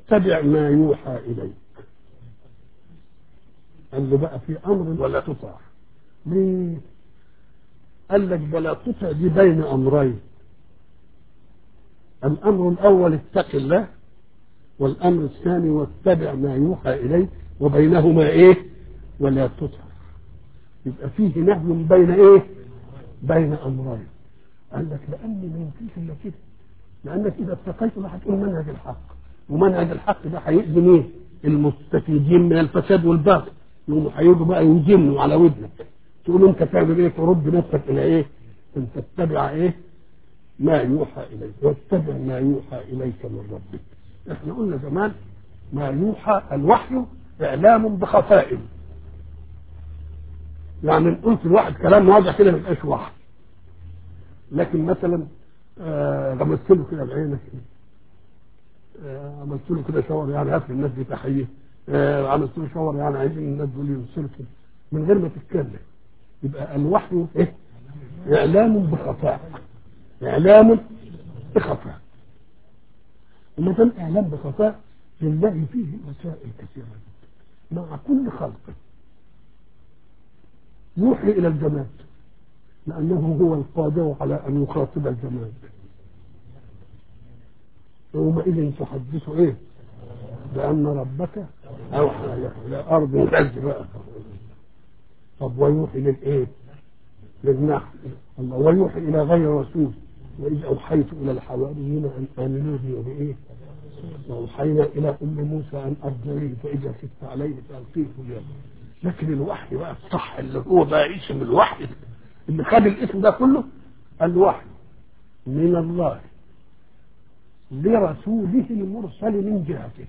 واتبع ما يوحى إليك قال له بقى في أمر ولا تطع ليه؟ قال لك ولا تطع دي بين أمرين الأمر الأول اتق الله والأمر الثاني واتبع ما يوحى إليك وبينهما إيه ولا تطع يبقى فيه نهي بين إيه بين أمرين قال لك لأن ما يمكنش إلا كده لأنك إذا اتقيت ما هتقول منهج الحق ومنهج الحق ده هيأذي مين؟ المستفيدين من الفساد والباطل يقوموا هيجوا بقى ينجموا على ودنك تقول انت تعمل ايه ترد نفسك الى ايه؟ ان تتبع ايه؟ ما يوحى اليك واتبع ما يوحى اليك من ربك احنا قلنا زمان ما يوحى الوحي اعلام بخفاء يعني قلت الواحد كلام واضح كده ما يبقاش وحي لكن مثلا آه غمست له كده بعينك آه عملت له كده شاور يعني هات الناس دي تحيه آه عملت له شاور يعني عايزين الناس دول يوصلوا كده من غير ما تتكلم يبقى الوحي ايه؟ اعلام بخفاء اعلام بخفاء وما دام اعلام بخفاء لله فيه مسائل كثيره جدا مع كل خلق يوحي الى الجماد لانه هو القادر على ان يخاطب الجماد يومئذ تحدث ايه بان ربك اوحى لك لا ارض العز بقى طب ويوحي للايه للنحل الله ويوحي الى غير رسول واذ اوحيت الى الحواريين ان امنوا بي وبايه واوحينا الى ام موسى ان ارجعيه فاذا خفت عليه فالقيه في اليم لكن الوحي بقى الصح اللي هو بقى اسم الوحي اللي خد الاسم ده كله الوحي من الله لرسوله المرسل من جهته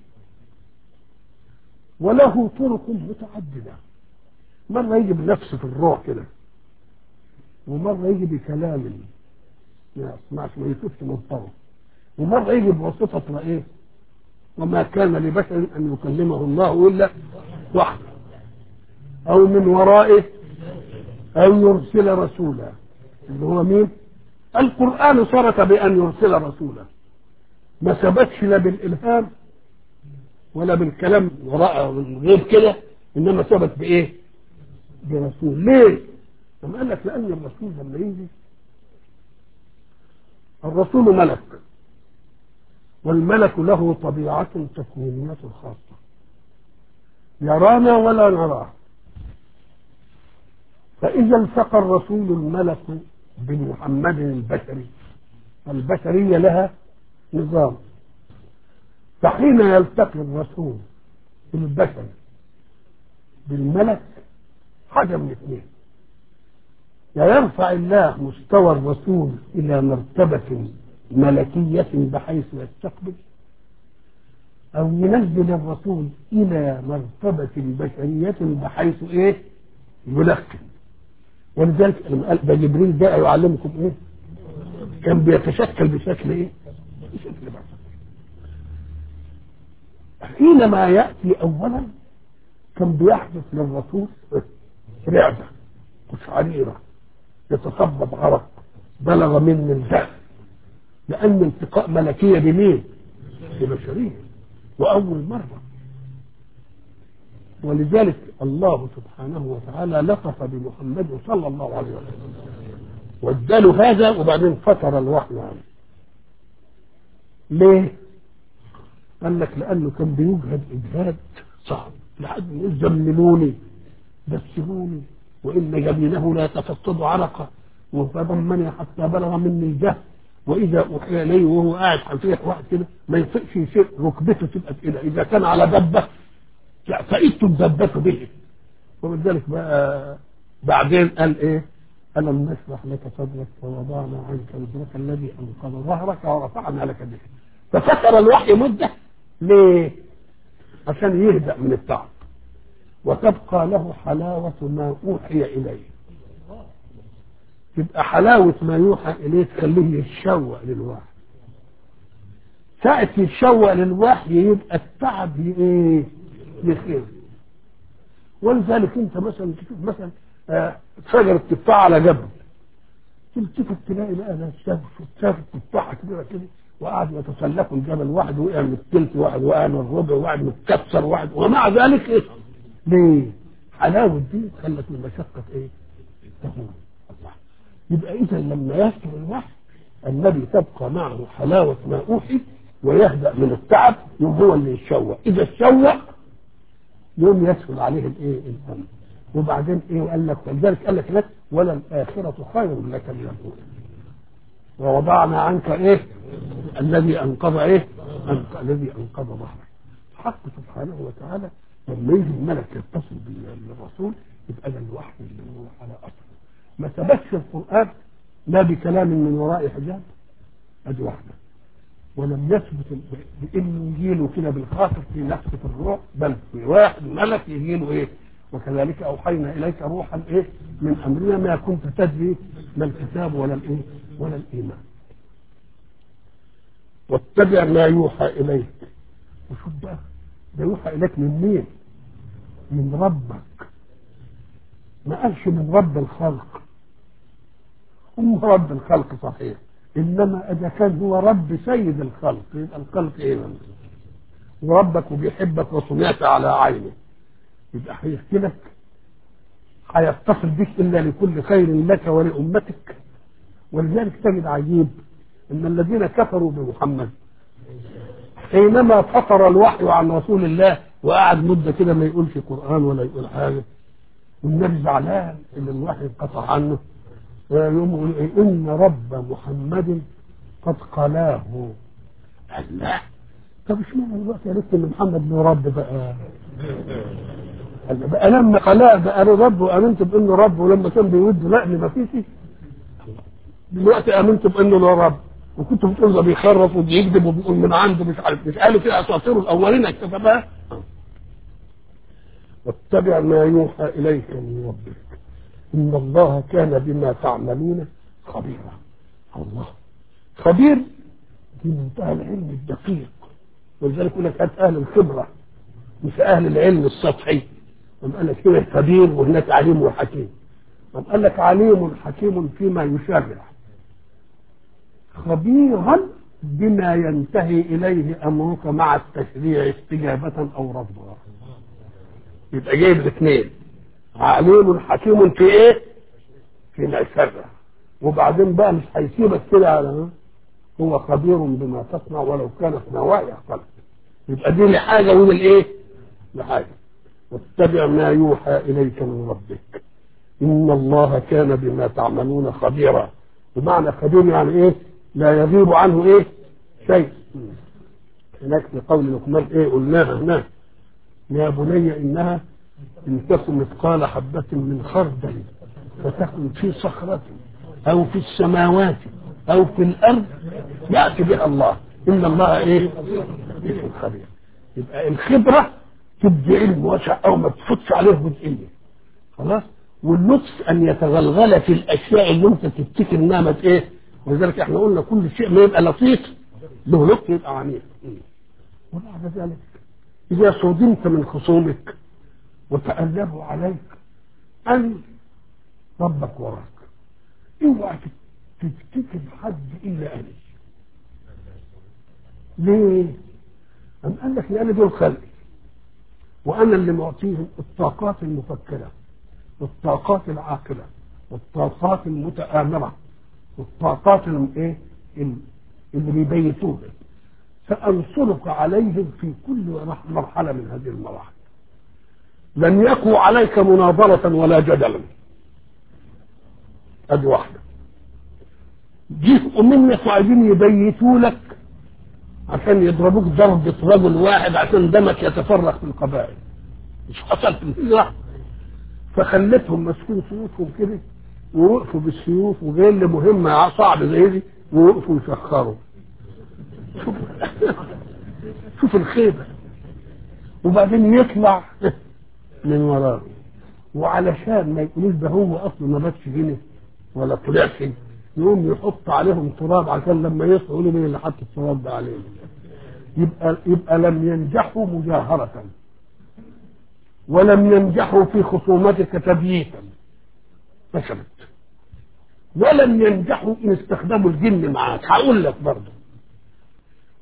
وله طرق متعدده مرة يجي بنفس في الروح كده ومرة يجي بكلام ما يسمعش ما يشوفش من طرف ومرة يجي بواسطة ايه وما كان لبشر أن يكلمه الله إلا وحده أو من ورائه أو يرسل رسولا اللي هو مين؟ القرآن صرف بأن يرسل رسولا ما ثبتش لا بالإلهام ولا بالكلام وراء غير كده إنما ثبت بإيه؟ برسول ليه؟ لما قال لك لأن الرسول لما يجي الرسول ملك والملك له طبيعة تكوينية خاصة يرانا ولا نراه فإذا التقى الرسول الملك بمحمد البشري البشرية لها نظام فحين يلتقي الرسول البشري بالملك حاجة من اثنين يا يرفع الله مستوى الرسول إلى مرتبة ملكية بحيث يستقبل أو ينزل الرسول إلى مرتبة بشرية بحيث إيه؟ يلقن ولذلك لما قال ده جبريل جاء يعلمكم إيه؟ كان بيتشكل بشكل إيه؟ بشكل بشر حينما يأتي أولا كان بيحدث للرسول رعدة قشعريرة يتصبب عرق بلغ مني الجهل لأن التقاء ملكية بمين؟ ببشرية وأول مرة ولذلك الله سبحانه وتعالى لطف بمحمد صلى الله عليه وسلم واداله هذا وبعدين فتر الوحي عنه ليه؟ قال لك لأنه كان بيجهد إجهاد صعب لحد ما يقول زملوني دسروني وإن جبينه لا يتفطد عرقا وفضمني حتى بلغ مني الجهل واذا اوحي اليه وهو قاعد هيطيح واحد كده ما يطيقش يسير ركبته تبقى تقيله اذا كان على دبه فائدته الدبه به وبذلك بقى بعدين قال ايه؟ الم نشرح لك صدرك ووضعنا عنك وزرك الذي انقض ظهرك ورفعنا لك ذكرك ففتر الوحي مده ليه؟ عشان يهدأ من التعب وتبقى له حلاوة ما أوحي إليه تبقى حلاوة ما يوحى إليه تخليه يتشوق للوحي ساعة يتشوق للوحي يبقى التعب ايه يخير ولذلك انت مثلا تشوف مثلا آه، شجرة تفاح على جبل تلتفت تلاقي بقى ناس شاف شاف تفاحة كبيرة كده وقعدوا يتسلقوا الجبل واحد وقع من الثلث واحد وقع من الربع واحد متكسر واحد ومع ذلك ايه؟ ليه؟ حلاوه دي خلت من مشقه ايه؟ تهون الله يبقى اذا لما يصل الوحي الذي تبقى معه حلاوه ما اوحي ويهدأ من التعب يوم هو اللي يتشوق إذا اتشوق يوم يسهل عليه الايه الامر وبعدين ايه وقال لك ولذلك قال لك لك ولا الاخره خير لك من الاولى ووضعنا عنك ايه الذي انقض ايه أنق... الذي انقض ظهرك حق سبحانه وتعالى لما يجي الملك يتصل بالرسول يبقى ده الوحي اللي هو على اصله ما ثبتش القران لا بكلام من وراء حجاب ادي واحده ولم يثبت بانه يجيله كده بالخاطر في نفسه الروح بل في واحد ملك يجيله ايه وكذلك اوحينا اليك روحا ايه من امرنا ما كنت تدري ما الكتاب ولا الايه ولا الايمان واتبع ما يوحى اليك وشوف بقى ده يوحى اليك من مين من ربك ما قالش من رب الخلق هو رب الخلق صحيح انما اذا كان هو رب سيد الخلق يبقى الخلق ايه وربك وبيحبك وسمعت على عينه يبقى هيحكي لك هيتصل بك الا لكل خير لك ولامتك ولذلك تجد عجيب ان الذين كفروا بمحمد حينما فطر الوحي عن رسول الله وقعد مده كده ما يقولش قران ولا يقول حاجه والنبي زعلان ان الوحي انقطع عنه ويوم يقول إيه؟ ان رب محمد قد قلاه الله طب اشمعنى دلوقتي عرفت ان محمد له رب بقى بقى لما قلاه بقى له رب وامنت بانه رب ولما كان بيود لا ما فيش دلوقتي امنت بانه له رب وكنت بتقول ده بيخرف وبيكذب وبيقول من عنده مش عارف مش قالوا كده اساطير الاولين اكتسبها واتبع ما يوحى اليك من ربك ان الله كان بما تعملون خبيرا الله خبير في منتهى العلم الدقيق ولذلك يقول لك هات اهل الخبره مش اهل العلم السطحي قام قال لك هنا خبير وهناك عليم وحكيم قام قال لك عليم حكيم فيما يشرع خبيرا بما ينتهي اليه امرك مع التشريع استجابه او رفضا يبقى جايب الاثنين عليم حكيم في ايه؟ فيما يشرع وبعدين بقى مش هيسيبك كده على هو خبير بما تصنع ولو كانت نوايا قلب يبقى دي لحاجه ودي لايه؟ لحاجه واتبع ما يوحى اليك من ربك ان الله كان بما تعملون خبيرا بمعنى خبير يعني ايه؟ لا يغيب عنه ايه؟ شيء هناك في قول لقمان ايه قلناها هناك يا بني انها ان تكن مثقال حبة من خردل فتكن في صخرة او في السماوات او في الارض ياتي بها الله ان الله ايه؟ اسم خبير يبقى الخبرة تدي علم واسع او ما تفوتش عليه جزئية خلاص واللطف ان يتغلغل في الاشياء اللي انت تفتكر انها مت ايه ولذلك احنا قلنا كل شيء ما يبقى لطيف له لطف يبقى عميق وبعد ذلك اذا صدمت من خصومك وتألبوا عليك أن ربك وراك اوعى تفتكر حد إلا أنا ليه؟ أم قال لك لأن دول خلقي وأنا اللي معطيهم الطاقات المفكرة والطاقات العاقلة والطاقات المتآمرة والطاقات الايه اللي بيبيتوها سأنصرك عليهم في كل مرحلة من هذه المراحل لن يقوى عليك مناظرة ولا جدلا ادي واحدة جزء منك وعايزين يبيتوا لك عشان يضربوك ضربة رجل واحد عشان دمك يتفرق في القبائل مش حصل في الهجرة فخلتهم ماسكين سيوفهم كده ووقفوا بالسيوف وجاي اللي مهمة صعب زي دي ووقفوا يسخروا شوف شوف الخيبة وبعدين يطلع من وراه وعلشان ما يقولوش ده هو اصلا ما باتش هنا ولا طلعش يقوم يحط عليهم تراب عشان لما يصحوا يقولوا مين اللي حط التراب ده عليهم يبقى يبقى لم ينجحوا مجاهرة ولم ينجحوا في خصومتك تبييتا فشلت ولم ينجحوا ان استخدموا الجن معاك هقول لك برضه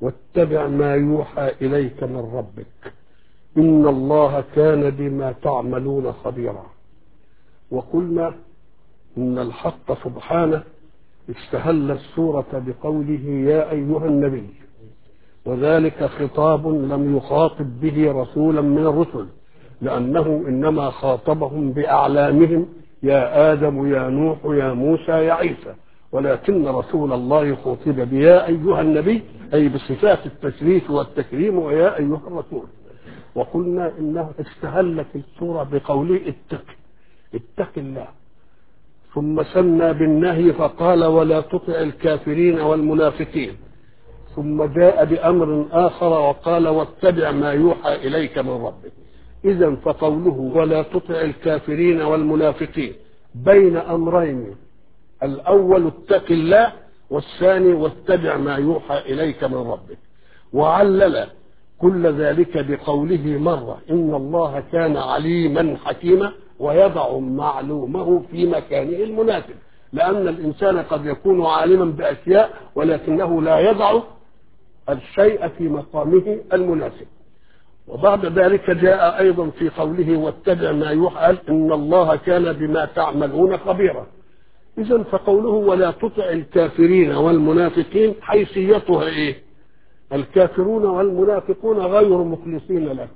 واتبع ما يوحى إليك من ربك إن الله كان بما تعملون خبيرا وقلنا إن الحق سبحانه استهل السورة بقوله يا أيها النبي وذلك خطاب لم يخاطب به رسولا من الرسل لأنه إنما خاطبهم بأعلامهم يا آدم يا نوح يا موسى يا عيسى ولكن رسول الله خاطب بيا أيها النبي أي بصفات التشريف والتكريم ويا أيها الرسول وقلنا إنه استهلت السورة بقوله اتق اتق الله ثم سنى بالنهي فقال ولا تطع الكافرين والمنافقين ثم جاء بأمر آخر وقال واتبع ما يوحى إليك من ربك إذا فقوله ولا تطع الكافرين والمنافقين بين أمرين الأول اتق الله والثاني واتبع ما يوحى إليك من ربك وعلل كل ذلك بقوله مرة إن الله كان عليما حكيما ويضع معلومه في مكانه المناسب لأن الإنسان قد يكون عالما بأشياء ولكنه لا يضع الشيء في مقامه المناسب وبعد ذلك جاء أيضا في قوله واتبع ما يوحى إن الله كان بما تعملون خبيرا إذا فقوله ولا تطع الكافرين والمنافقين حيثيتها إيه الكافرون والمنافقون غير مخلصين لك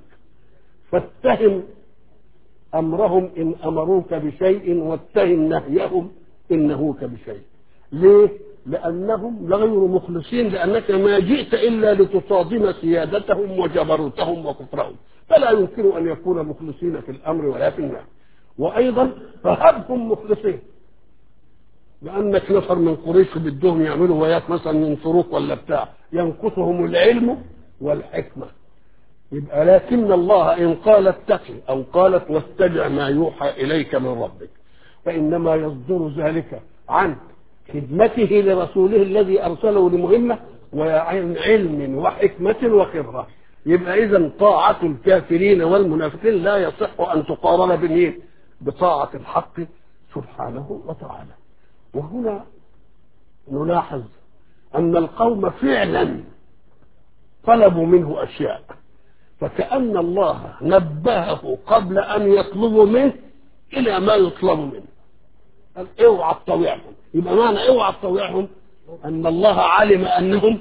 فاتهم أمرهم إن أمروك بشيء واتهم نهيهم إن نهوك بشيء ليه لأنهم غير مخلصين لأنك ما جئت إلا لتصادم سيادتهم وجبروتهم وكفرهم فلا يمكن أن يكون مخلصين في الأمر ولا في النهي وأيضا فهبهم مخلصين لأنك نفر من قريش بدهم يعملوا وياك مثلا ينصروك ولا بتاع ينقصهم العلم والحكمة يبقى لكن الله إن قال اتقي أو قالت واتبع ما يوحى إليك من ربك فإنما يصدر ذلك عن خدمته لرسوله الذي أرسله لمهمة وعن علم وحكمة وخبرة يبقى إذا طاعة الكافرين والمنافقين لا يصح أن تقارن بمين بطاعة الحق سبحانه وتعالى وهنا نلاحظ أن القوم فعلا طلبوا منه أشياء فكأن الله نبهه قبل أن يطلبوا منه إلى ما يطلب منه قال اوعى تطوعهم يبقى معنى اوعى تطوعهم أن الله علم أنهم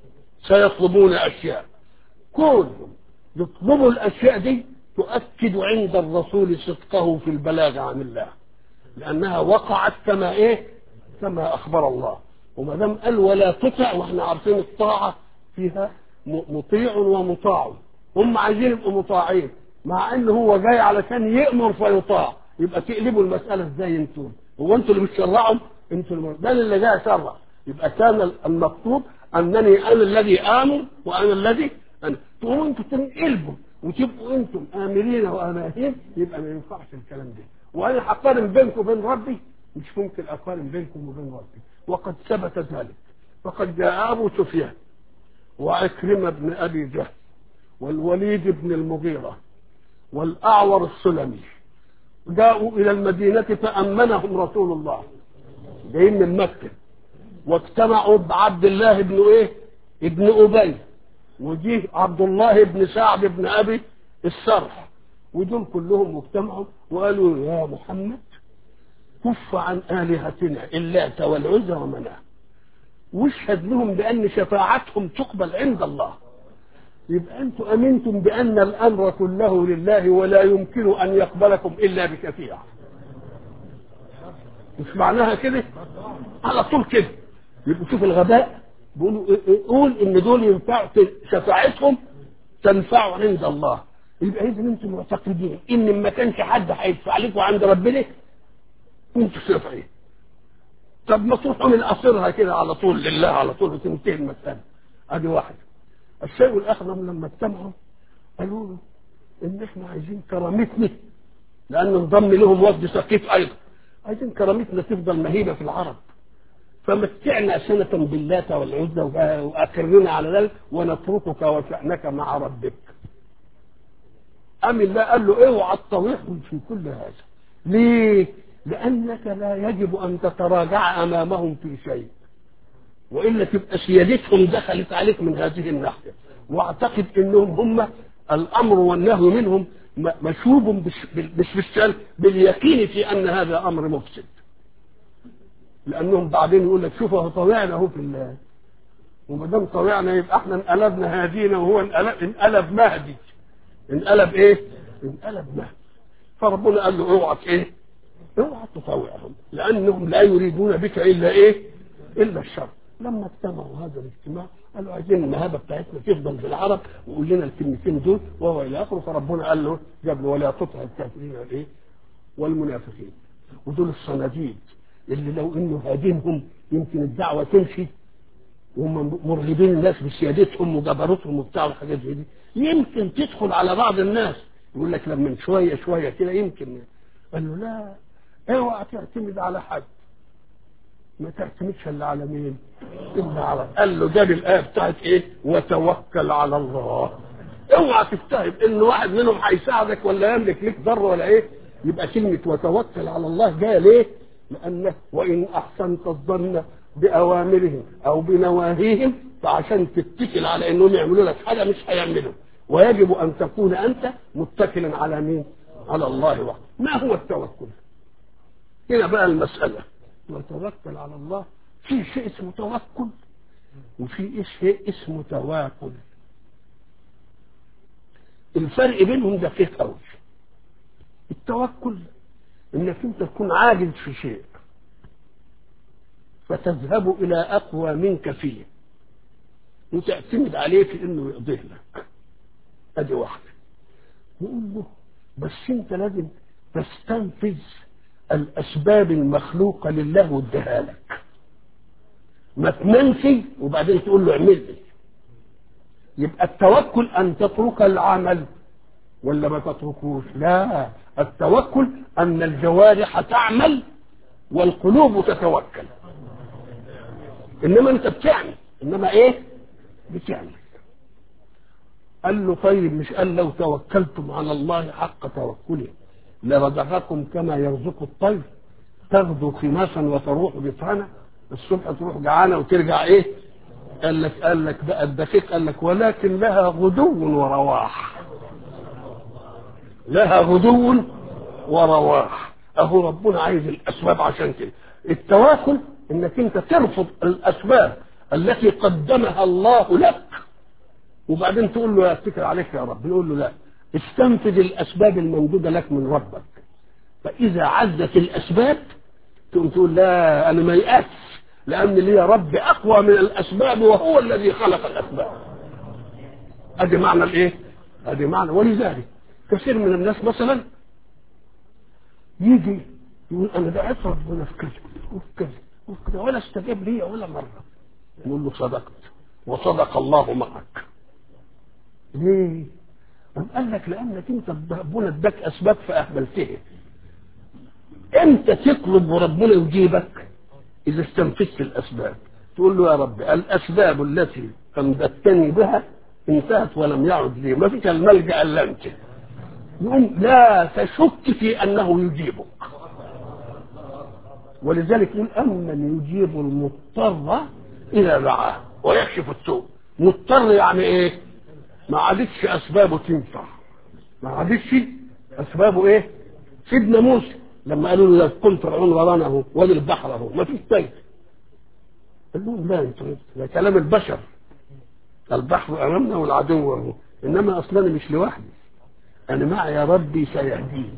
سيطلبون أشياء كلهم يطلبوا الأشياء دي تؤكد عند الرسول صدقه في البلاغ عن الله لأنها وقعت كما إيه كما أخبر الله وما دام قال ولا تطع واحنا عارفين الطاعة فيها مطيع ومطاع هم عايزين يبقوا مطاعين مع ان هو جاي علشان يأمر فيطاع يبقى تقلبوا المسألة ازاي انتم هو انتوا اللي بتشرعوا انتوا اللي ده اللي جاي شرع يبقى كان المطلوب انني انا الذي امر وانا الذي انا تقوموا انتوا تنقلبوا وتبقوا انتم امرين واناهين يبقى ما ينفعش الكلام ده وانا هقارن بينكم وبين ربي مش ممكن اقارن بينكم وبين ربي وقد ثبت ذلك فقد جاء ابو سفيان وعكرمه بن ابي جهل والوليد بن المغيره والاعور السلمي جاءوا الى المدينه فامنهم رسول الله جايين من مكه واجتمعوا بعبد الله بن ايه ابن ابي وجيه عبد الله بن سعد بن ابي السرح ودول كلهم اجتمعوا وقالوا يا محمد كف عن آلهتنا اللات والعزى ومناه واشهد لهم بأن شفاعتهم تقبل عند الله يبقى أنتم أمنتم بأن الأمر كله لله ولا يمكن أن يقبلكم إلا بشفيع مش معناها كده على طول كده يبقوا شوف الغباء بيقولوا قول ان دول ينفع شفاعتهم تنفع عند الله يبقى اذا انتم معتقدين ان ما كانش حد هيدفع لكم عند ربنا كنتوا شافعين طب ما تروحوا من قصرها كده على طول لله على طول وتنتهي المسألة ادي واحد الشيء الاخر لما اجتمعوا قالوا له ان احنا عايزين كرامتنا لان انضم لهم وفد ثقيف ايضا عايزين كرامتنا تفضل مهيبه في العرب فمتعنا سنة باللات والعزى وأكرمنا على ذلك ونتركك وشأنك مع ربك أم الله قال له اوعى تطوعهم في كل هذا ليه؟ لأنك لا يجب أن تتراجع أمامهم في شيء والا تبقى سيادتهم دخلت عليك من هذه الناحيه واعتقد انهم هم الامر والنهي منهم م- مشوب بش- بال- مش بالسلب باليقين في ان هذا امر مفسد لانهم بعدين يقول لك شوف اهو طوعنا اهو في الله وما دام طوعنا يبقى احنا انقلبنا هادينا وهو انقلب, انقلب مهدي انقلب ايه؟ انقلب مهدي فربنا قال له اوعى ايه؟ اوعى تطوعهم لانهم لا يريدون بك الا ايه؟ الا الشر لما اجتمعوا هذا الاجتماع قالوا عايزين المهابه بتاعتنا تفضل في العرب وقول لنا الكلمتين دول وهو الى اخره فربنا قال له جاب له ولا تطع الكافرين الايه؟ والمنافقين ودول الصناديد اللي لو انه هادينهم يمكن الدعوه تمشي وهم مرغبين الناس بسيادتهم وجبروتهم وبتاع والحاجات زي دي يمكن تدخل على بعض الناس يقول لك لما شويه شويه كده يمكن قال له لا اوعى تعتمد على حد ما تعتمدش الا على مين؟ الا على قال له جاب الايه بتاعت ايه؟ وتوكل على الله اوعى تفتهم ان واحد منهم هيساعدك ولا يملك لك ضر ولا ايه؟ يبقى كلمه وتوكل على الله جايه ليه؟ لانه وان احسنت الظن باوامرهم او بنواهيهم فعشان تتكل على انهم يعملوا لك حاجه مش هيعملوا ويجب ان تكون انت متكلا على مين؟ على الله وحده ما هو التوكل؟ هنا بقى المساله وتوكل على الله في شيء اسمه توكل وفي شيء اسمه تواكل الفرق بينهم دقيق قوي التوكل انك انت تكون عاجز في شيء فتذهب الى اقوى منك فيه وتعتمد عليه في انه يقضيه لك ادي واحده يقول له بس انت لازم تستنفذ الاسباب المخلوقه لله واديها لك ما تنامش وبعدين تقول له اعمل لي يبقى التوكل ان تترك العمل ولا ما تتركوش لا التوكل ان الجوارح تعمل والقلوب تتوكل انما انت بتعمل انما ايه بتعمل قال له طيب مش قال لو توكلتم على الله حق توكله لرزقكم كما يرزق الطير تغدو خماسا وتروح بطانة الصبح تروح جعانة وترجع ايه قال لك قال لك بقى الدقيق قال لك ولكن لها غدو ورواح لها غدو ورواح اهو ربنا عايز الاسباب عشان كده التواكل انك انت ترفض الاسباب التي قدمها الله لك وبعدين تقول له اتكل عليك يا رب يقول له لا استنفذ الاسباب الموجوده لك من ربك فاذا عزت الاسباب تقوم تقول لا انا ما يأس لان لي رب اقوى من الاسباب وهو الذي خلق الاسباب ادي معنى الايه ادي معنى ولذلك كثير من الناس مثلا يجي يقول انا دعيت ربنا في كذا وفي كذا وفي كذا ولا استجاب لي ولا مره نقول له صدقت وصدق الله معك ليه؟ قام قال لك لانك انت ربنا اداك اسباب فاهملتها امتى تطلب وربنا يجيبك اذا استنفذت الاسباب تقول له يا رب الاسباب التي امددتني بها انتهت ولم يعد لي ما فيك الملجا الا انت يقوم لا تشك في انه يجيبك ولذلك يقول امن يجيب المضطر اذا دعاه ويكشف السوء مضطر يعني ايه ما عادتش اسبابه تنفع ما عادتش اسبابه ايه سيدنا موسى لما قالوا له كن فرعون ورانا اهو وادي البحر اهو ما فيش تاني قال لهم لا انتوا ده كلام البشر البحر امامنا والعدو اهو انما اصلا أنا مش لوحدي انا معي يا ربي سيهديني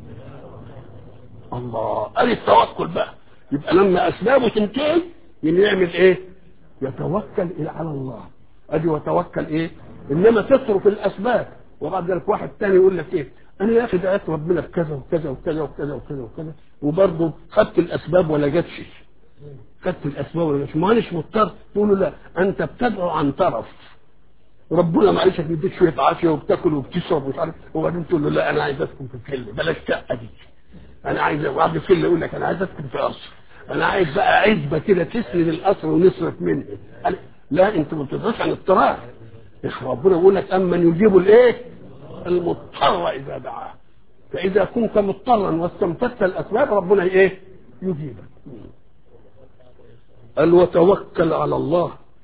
الله ادي التوكل بقى يبقى لما اسبابه تنتهي يعمل ايه يتوكل إلى على الله ادي وتوكل ايه انما تترك الاسباب وبعد ذلك واحد تاني يقول لك ايه انا يا اخي دعيت ربنا بكذا وكذا وكذا وكذا وكذا وكذا وبرضه خدت الاسباب ولا جاتش خدت الاسباب ولا جاتش ما اناش مضطر تقول له لا انت بتدعو عن طرف ربنا معلش بيديك شويه عافيه وبتاكل وبتشرب ومش عارف وبعدين تقول له لا انا عايز اسكن في فيلا بلاش شقه دي انا عايز واحد فيلا يقول لك انا عايز اسكن في قصر انا عايز بقى عزبه كده تسند القصر ونصرف منها أنا لا انت ما بتدرسش عن اضطرار ربنا يقول لك امن يجيب الايه المضطر اذا دعاه فاذا كنت مضطرا واستنفذت الاسباب ربنا ايه يجيبك قال وتوكل على الله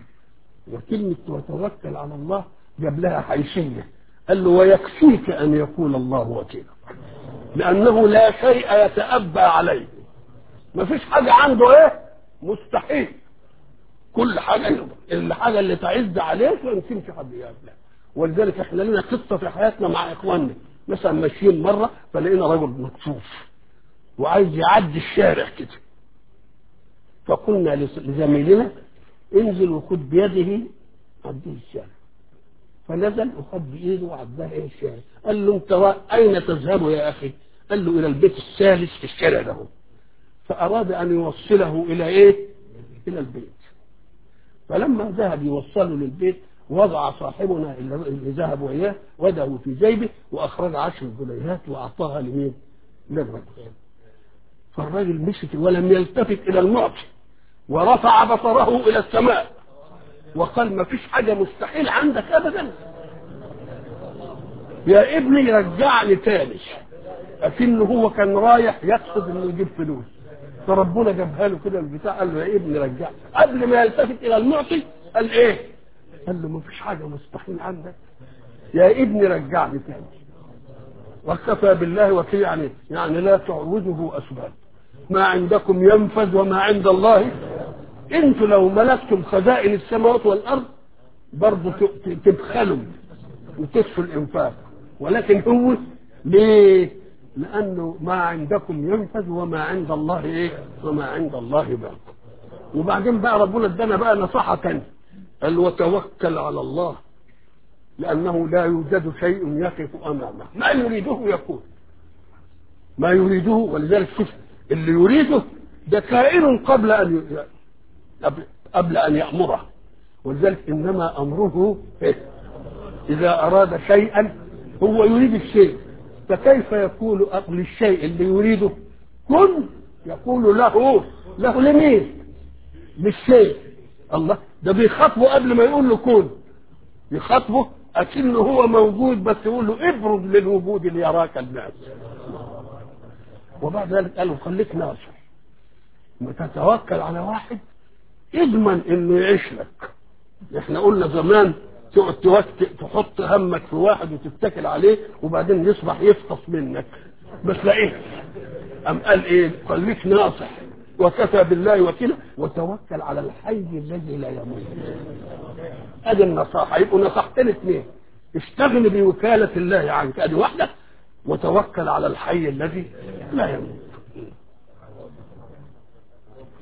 وكلمة وتوكل على الله جاب لها حيثية قال له ويكفيك أن يكون الله وكيلا لأنه لا شيء يتأبى عليه ما فيش حاجة عنده إيه مستحيل كل حاجة يقدر الحاجة اللي تعز عليك ما يمكنش حد يقابلها ولذلك احنا لنا قصة في حياتنا مع إخواننا مثلا ماشيين مرة فلقينا رجل مكفوف وعايز يعدي الشارع كده فقلنا لزميلنا انزل وخد بيده عديه الشارع فنزل وخد بايده وعداه ايه الشارع قال له انت اين تذهب يا اخي قال له الى البيت الثالث في الشارع ده فاراد ان يوصله الى ايه الى البيت فلما ذهب يوصله للبيت وضع صاحبنا اللي ذهب وإياه وده في جيبه وأخرج عشر جنيهات وأعطاها لمين؟ للرجل فالراجل مسك ولم يلتفت إلى المعطي ورفع بصره إلى السماء وقال ما فيش حاجة مستحيل عندك أبدا يا ابني رجعني تاني أكنه هو كان رايح يقصد إنه يجيب فلوس فربنا جابها له كده البتاع قال له يا ابني رجع قبل ما يلتفت الى المعطي قال ايه؟ قال له ما فيش حاجه مستحيل عندك يا ابني رجعني تاني وكفى بالله وكيل يعني يعني لا تعوزه اسباب ما عندكم ينفذ وما عند الله انتوا لو ملكتم خزائن السماوات والارض برضه تبخلوا وتكفوا الانفاق ولكن هو ليه؟ لانه ما عندكم ينفذ وما عند الله ايه وما عند الله باق وبعدين بقى ربنا ادانا بقى نصيحه ثانيه قال وتوكل على الله لانه لا يوجد شيء يقف امامه ما يريده يكون ما يريده ولذلك شوف اللي يريده ده كائن قبل ان ي... قبل ان يامره ولذلك انما امره إيه؟ اذا اراد شيئا هو يريد الشيء فكيف يقول للشيء اللي يريده كن يقول له له لمين للشيء الله ده بيخاطبه قبل ما يقول له كن يخاطبه اكنه هو موجود بس يقول له ابرز للوجود ليراك الناس وبعد ذلك قال له خليك ناصر ما تتوكل على واحد اضمن انه يعيش لك احنا قلنا زمان تقعد تحط همك في واحد وتتكل عليه وبعدين يصبح يفطس منك بس لاقيه أم قال ايه خليك ناصح وكفى بالله وكيلا وتوكل على الحي الذي لا يموت ادي النصاحه يبقوا نصحتين اثنين استغن بوكاله الله عنك ادي واحده وتوكل على الحي الذي لا يموت